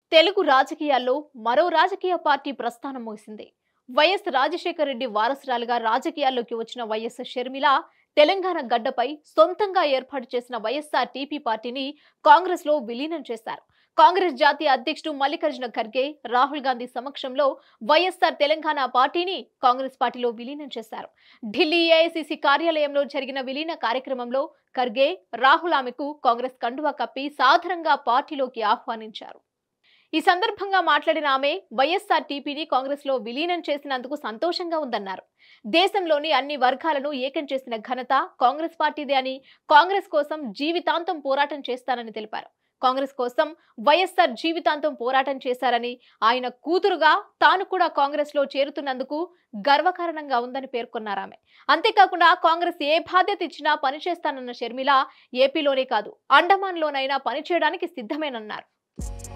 తెలుగు రాజకీయాల్లో మరో రాజకీయ పార్టీ ప్రస్థానం ముగిసింది వైఎస్ రాజశేఖర రెడ్డి వారసురాలుగా రాజకీయాల్లోకి వచ్చిన వైఎస్ షర్మిల తెలంగాణ గడ్డపై సొంతంగా ఏర్పాటు చేసిన వైఎస్ఆర్ టీపీ పార్టీని కాంగ్రెస్ లో విలీనం చేశారు కాంగ్రెస్ జాతీయ అధ్యక్షుడు మల్లికార్జున ఖర్గే రాహుల్ గాంధీ సమక్షంలో వైఎస్ఆర్ తెలంగాణ పార్టీని కాంగ్రెస్ పార్టీలో విలీనం చేశారు ఢిల్లీ ఏఐసిసి కార్యాలయంలో జరిగిన విలీన కార్యక్రమంలో ఖర్గే రాహుల్ ఆమెకు కాంగ్రెస్ కండువా కప్పి సాధారణంగా పార్టీలోకి ఆహ్వానించారు ఈ సందర్భంగా మాట్లాడిన ఆమె వైఎస్ఆర్ టీపీని కాంగ్రెస్ లో విలీనం చేసినందుకు సంతోషంగా ఉందన్నారు దేశంలోని అన్ని వర్గాలను ఏకం చేసిన ఘనత కాంగ్రెస్ పార్టీదే అని కాంగ్రెస్ కోసం జీవితాంతం పోరాటం చేస్తానని తెలిపారు కాంగ్రెస్ కోసం వైఎస్ఆర్ జీవితాంతం పోరాటం చేశారని ఆయన కూతురుగా తాను కూడా కాంగ్రెస్ లో చేరుతున్నందుకు గర్వకారణంగా ఉందని పేర్కొన్నారు ఆమె అంతేకాకుండా కాంగ్రెస్ ఏ బాధ్యత ఇచ్చినా పనిచేస్తానన్న షర్మిల ఏపీలోనే కాదు అండమాన్లోనైనా పనిచేయడానికి సిద్ధమేనన్నారు